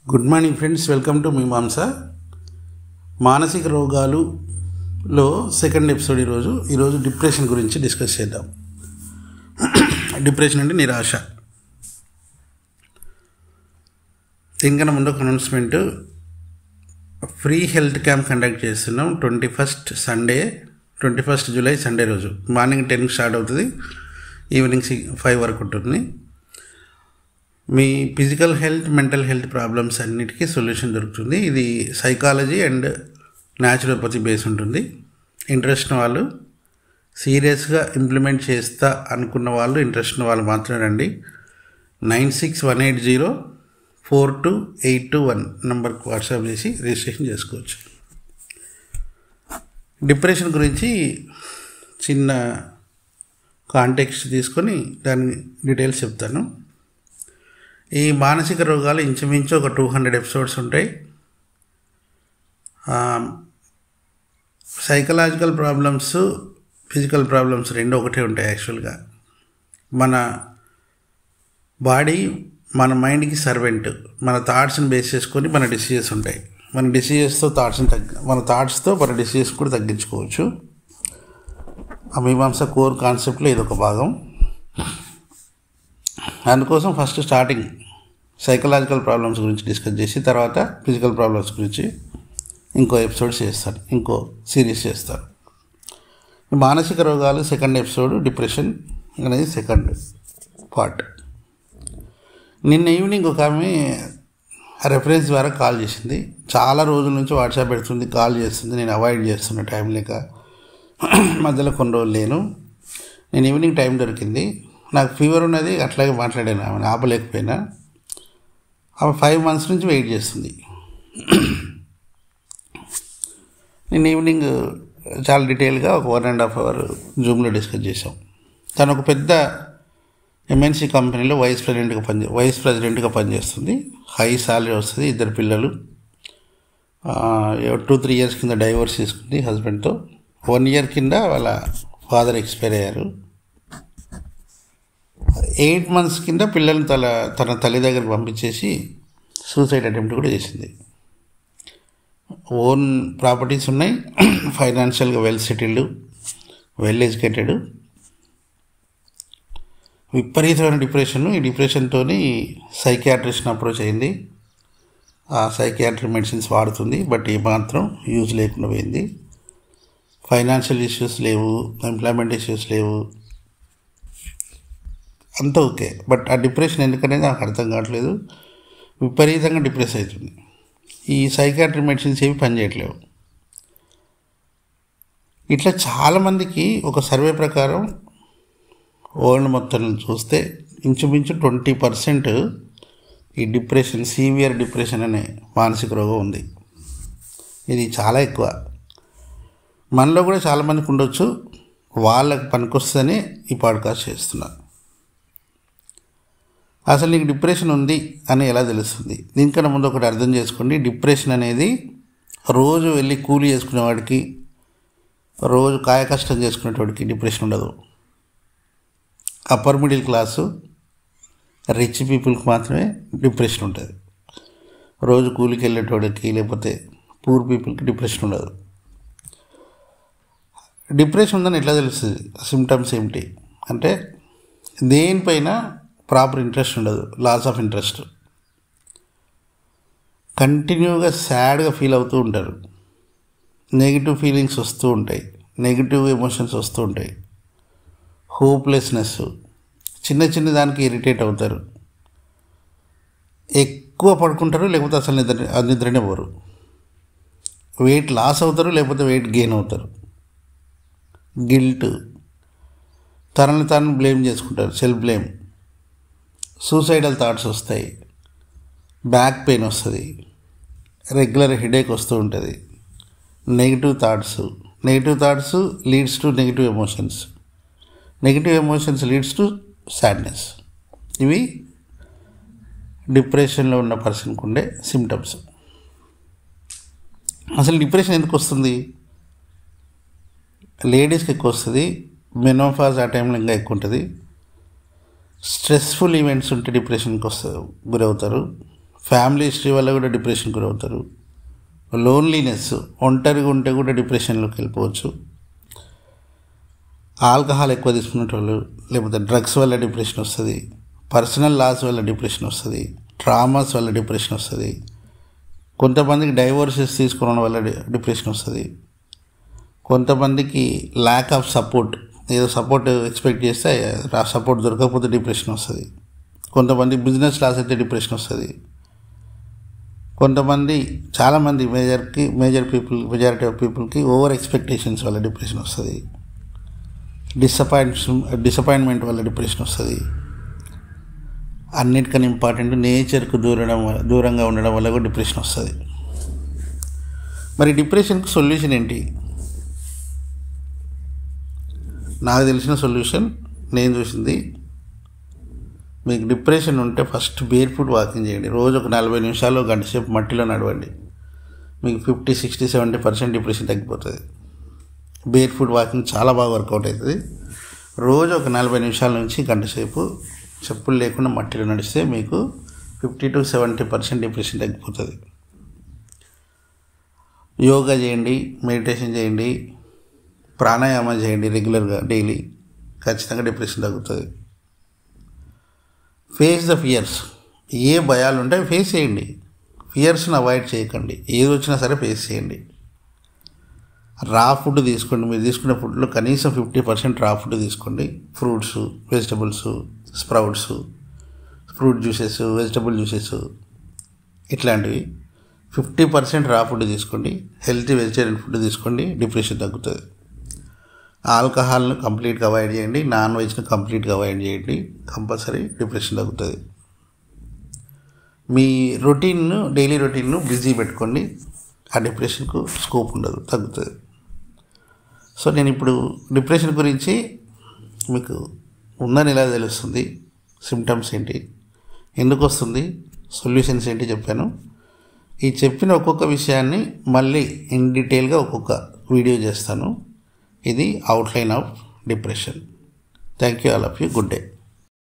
good morning friends welcome to Mimamsa మానసిక రోగాలులో second episode ఈరోజు ఈరోజు డిప్రెషన్ గురించి డిస్కస్ చేద్దాం డిప్రెషన్ అంటే నిరాశ దీనికన్నా ముందు ఒక announcement free health camp conduct చేస్తున్నాం twenty first Sunday twenty first July Sunday రోజు మార్నింగ్ టెన్కి స్టార్ట్ అవుతుంది ఈవినింగ్ సి ఫైవ్ వరకు ఉంటుంది మీ physical health mental health problems అన్నిటికీ సొల్యూషన్ దొరుకుతుంది ఇది సైకాలజీ అండ్ న్యాచురోపతి బేస్ ఉంటుంది ఇంట్రెస్ట్ ఉన్న వాళ్ళు సీరియస్గా ఇంప్లిమెంట్ చేస్తా అనుకున్న వాళ్ళు ఇంట్రెస్ట్ ఉన్న వాళ్ళు మాత్రమే రండి nine six one eight zero four two eight two one నెంబర్కి వాట్సాప్ చేసి రిజిస్ట్రేషన్ చేసుకోవచ్చు డిప్రెషన్ గురించి చిన్న కాంటెక్స్ట్ తీసుకొని దాని డీటెయిల్స్ చెప్తాను ఈ మానసిక రోగాలు ఇంచుమించు ఒక టూ హండ్రెడ్ ఎపిసోడ్స్ ఉంటాయి సైకలాజికల్ ప్రాబ్లమ్స్ ఫిజికల్ ప్రాబ్లమ్స్ రెండు ఒకటే ఉంటాయి యాక్చువల్గా మన బాడీ మన మైండ్కి సర్వెంట్ మన థాట్స్ని బేస్ చేసుకొని మన డిసీజెస్ ఉంటాయి మన డిసీజెస్తో థాట్స్ని తగ్గి మన థాట్స్తో మన డిసీజెస్ కూడా తగ్గించుకోవచ్చు ఆ మీమాంస కోర్ కాన్సెప్ట్లో ఇది ఒక భాగం అందుకోసం ఫస్ట్ స్టార్టింగ్ సైకలాజికల్ ప్రాబ్లమ్స్ గురించి డిస్కస్ చేసి తర్వాత ఫిజికల్ ప్రాబ్లమ్స్ గురించి ఇంకో ఎపిసోడ్ చేస్తాను ఇంకో సిరీస్ చేస్తాను మానసిక రోగాలు సెకండ్ ఎపిసోడ్ డిప్రెషన్ అనేది సెకండ్ పార్ట్ నిన్న ఈవినింగ్ ఒక ఆమె రెఫరెన్స్ ద్వారా కాల్ చేసింది చాలా రోజుల నుంచి వాట్సాప్ పెడుతుంది కాల్ చేస్తుంది నేను అవాయిడ్ చేస్తున్న టైం లేక మధ్యలో కొన్ని రోజులు లేను నేను ఈవినింగ్ టైం దొరికింది నాకు ఫీవర్ ఉన్నది అట్లాగే మాట్లాడాను ఆమెను ఆపలేకపోయినా ఆమె ఫైవ్ మంత్స్ నుంచి వెయిట్ చేస్తుంది నేను ఈవినింగ్ చాలా డీటెయిల్గా ఒక వన్ అండ్ హాఫ్ అవర్ జూమ్లో డిస్కస్ చేసాం తను ఒక పెద్ద ఎంఎన్సీ కంపెనీలో వైస్ ప్రెసిడెంట్గా పని వైస్ ప్రెసిడెంట్గా పనిచేస్తుంది హై శాలరీ వస్తుంది ఇద్దరు పిల్లలు టూ త్రీ ఇయర్స్ కింద డైవర్స్ తీసుకుంది హస్బెండ్తో వన్ ఇయర్ కింద వాళ్ళ ఫాదర్ ఎక్స్పైర్ అయ్యారు ఎయిట్ మంత్స్ కింద పిల్లల్ని తల తన తల్లి దగ్గర పంపించేసి సూసైడ్ అటెంప్ట్ కూడా చేసింది ఓన్ ప్రాపర్టీస్ ఉన్నాయి ఫైనాన్షియల్గా వెల్ సెటిల్డ్ వెల్ ఎడ్యుకేటెడ్ విపరీతమైన డిప్రెషన్ ఈ డిప్రెషన్తో సైకియాట్రిస్ట్ని అప్రోచ్ అయింది ఆ సైకియాట్రీ మెడిసిన్స్ వాడుతుంది బట్ ఏమాత్రం యూజ్ లేకుండా పోయింది ఫైనాన్షియల్ ఇష్యూస్ లేవు ఎంప్లాయ్మెంట్ ఇష్యూస్ లేవు అంతా ఓకే బట్ ఆ డిప్రెషన్ ఎందుకనేది నాకు అర్థం కావట్లేదు విపరీతంగా డిప్రెస్ అవుతుంది ఈ సైకాట్రీ మెడిసిన్స్ ఏవి పనిచేయట్లేవు ఇట్లా చాలామందికి ఒక సర్వే ప్రకారం వరల్డ్ మొత్తం చూస్తే ఇంచుమించు ట్వంటీ పర్సెంట్ ఈ డిప్రెషన్ సీవియర్ డిప్రెషన్ అనే మానసిక రోగం ఉంది ఇది చాలా ఎక్కువ మనలో కూడా చాలామందికి ఉండొచ్చు వాళ్ళకి పనికొస్తుందని ఈ పాడ్కాస్ట్ చేస్తున్నారు అసలు నీకు డిప్రెషన్ ఉంది అని ఎలా తెలుస్తుంది దీనికన్నా ముందు ఒకటి అర్థం చేసుకోండి డిప్రెషన్ అనేది రోజు వెళ్ళి కూలి చేసుకునేవాడికి రోజు కాయ కష్టం చేసుకునేవాడికి డిప్రెషన్ ఉండదు అప్పర్ మిడిల్ క్లాసు రిచ్ పీపుల్కి మాత్రమే డిప్రెషన్ ఉంటుంది రోజు కూలికి వెళ్ళేటోడికి లేకపోతే పూర్ పీపుల్కి డిప్రెషన్ ఉండదు డిప్రెషన్ ఉందని ఎట్లా తెలుస్తుంది సిమ్టమ్స్ ఏమిటి అంటే దేనిపైన ప్రాపర్ ఇంట్రెస్ట్ ఉండదు లాస్ ఆఫ్ ఇంట్రెస్ట్ కంటిన్యూగా సాడ్గా ఫీల్ అవుతూ ఉంటారు నెగిటివ్ ఫీలింగ్స్ వస్తూ ఉంటాయి నెగిటివ్ ఎమోషన్స్ వస్తూ ఉంటాయి హోప్లెస్నెస్ చిన్న చిన్న దానికి ఇరిటేట్ అవుతారు ఎక్కువ పడుకుంటారు లేకపోతే అసలు నిద్ర నిద్రనే పోరు వెయిట్ లాస్ అవుతారు లేకపోతే వెయిట్ గెయిన్ అవుతారు గిల్ట్ తనని తాను బ్లేమ్ చేసుకుంటారు సెల్ఫ్ బ్లేమ్ సూసైడల్ థాట్స్ వస్తాయి బ్యాక్ పెయిన్ వస్తుంది రెగ్యులర్ హెడేక్ వస్తూ ఉంటుంది negative thoughts negative thoughts leads to negative emotions negative emotions leads to sadness ఇవి డిప్రెషన్లో ఉన్న పర్సన్కి ఉండే సిమ్టమ్స్ అసలు డిప్రెషన్ ఎందుకు వస్తుంది లేడీస్కి ఎక్కువ వస్తుంది మెనోఫాజ్ ఆ టైంలో ఇంకా ఎక్కువ ఉంటుంది స్ట్రెస్ఫుల్ ఈవెంట్స్ ఉంటే డిప్రెషన్కి వస్తారు గురవుతారు ఫ్యామిలీ హిస్టరీ వల్ల కూడా డిప్రెషన్ గురవుతారు లోన్లీనెస్ ఒంటరిగా ఉంటే కూడా డిప్రెషన్లోకి వెళ్ళిపోవచ్చు ఆల్కహాల్ ఎక్కువ తీసుకునే వాళ్ళు లేకపోతే డ్రగ్స్ వల్ల డిప్రెషన్ వస్తుంది పర్సనల్ లాస్ వల్ల డిప్రెషన్ వస్తుంది ట్రామాస్ వల్ల డిప్రెషన్ వస్తుంది కొంతమందికి డైవోర్సెస్ తీసుకోవడం వల్ల డిప్రెషన్ వస్తుంది కొంతమందికి ల్యాక్ ఆఫ్ సపోర్ట్ ఏదో సపోర్ట్ ఎక్స్పెక్ట్ చేస్తే ఆ సపోర్ట్ దొరకకపోతే డిప్రెషన్ వస్తుంది కొంతమంది బిజినెస్ లాస్ అయితే డిప్రెషన్ వస్తుంది కొంతమంది చాలామంది మేజర్కి మేజర్ పీపుల్ మెజారిటీ ఆఫ్ పీపుల్కి ఓవర్ ఎక్స్పెక్టేషన్స్ వల్ల డిప్రెషన్ వస్తుంది డిసప్పాయింట్స్ డిసప్పాయింట్మెంట్ వల్ల డిప్రెషన్ వస్తుంది అన్నిటికన్నా ఇంపార్టెంట్ నేచర్కు దూరడం వల్ల దూరంగా ఉండడం వల్ల కూడా డిప్రెషన్ వస్తుంది మరి డిప్రెషన్కి సొల్యూషన్ ఏంటి నాకు తెలిసిన సొల్యూషన్ నేను చూసింది మీకు డిప్రెషన్ ఉంటే ఫస్ట్ బేర్ ఫుడ్ వాకింగ్ చేయండి రోజు ఒక నలభై నిమిషాలు గంట సేపు మట్టిలో నడవండి మీకు fifty sixty seventy percent depression తగ్గిపోతుంది బేర్ ఫుడ్ వాకింగ్ చాలా బాగా వర్కౌట్ అవుతుంది రోజు ఒక నలభై నిమిషాల నుంచి గంట సేపు చెప్పులు లేకుండా మట్టిలో నడిస్తే మీకు fifty to seventy percent depression తగ్గిపోతుంది యోగా చేయండి మెడిటేషన్ చేయండి ప్రాణాయామం చేయండి రెగ్యులర్గా డైలీ ఖచ్చితంగా డిప్రెషన్ తగ్గుతుంది ఫేస్ ద ఫియర్స్ ఏ భయాలు ఉంటాయి ఫేస్ చేయండి ఫియర్స్ని అవాయిడ్ చేయకండి ఏది వచ్చినా సరే ఫేస్ చేయండి రా ఫుడ్ తీసుకోండి మీరు తీసుకునే ఫుడ్లో కనీసం ఫిఫ్టీ పర్సెంట్ రా ఫుడ్ తీసుకోండి fruits vegetables sprouts fruit juices vegetable juices ఇట్లాంటివి ఫిఫ్టీ పర్సెంట్ రా ఫుడ్ తీసుకోండి హెల్తీ వెజిటేరియన్ ఫుడ్ తీసుకోండి డిప్రెషన్ తగ్గుతుంది ఆల్కహాల్ను కంప్లీట్గా అవాయిడ్ చేయండి నాన్ వెజ్ని కంప్లీట్గా అవాయిడ్ చేయండి కంపల్సరీ డిప్రెషన్ తగ్గుతుంది మీ రొటీన్ను డైలీ రొటీన్ను బిజీ పెట్టుకోండి ఆ డిప్రెషన్కు స్కోప్ ఉండదు తగ్గుతుంది సో నేను ఇప్పుడు డిప్రెషన్ గురించి మీకు ఉందని ఎలా తెలుస్తుంది సిమ్టమ్స్ ఏంటి ఎందుకు వస్తుంది సొల్యూషన్స్ ఏంటి చెప్పాను ఈ చెప్పిన ఒక్కొక్క విషయాన్ని మళ్ళీ ఇన్ డీటెయిల్గా ఒక్కొక్క వీడియో చేస్తాను ఇది outline of depression thank you all of you good day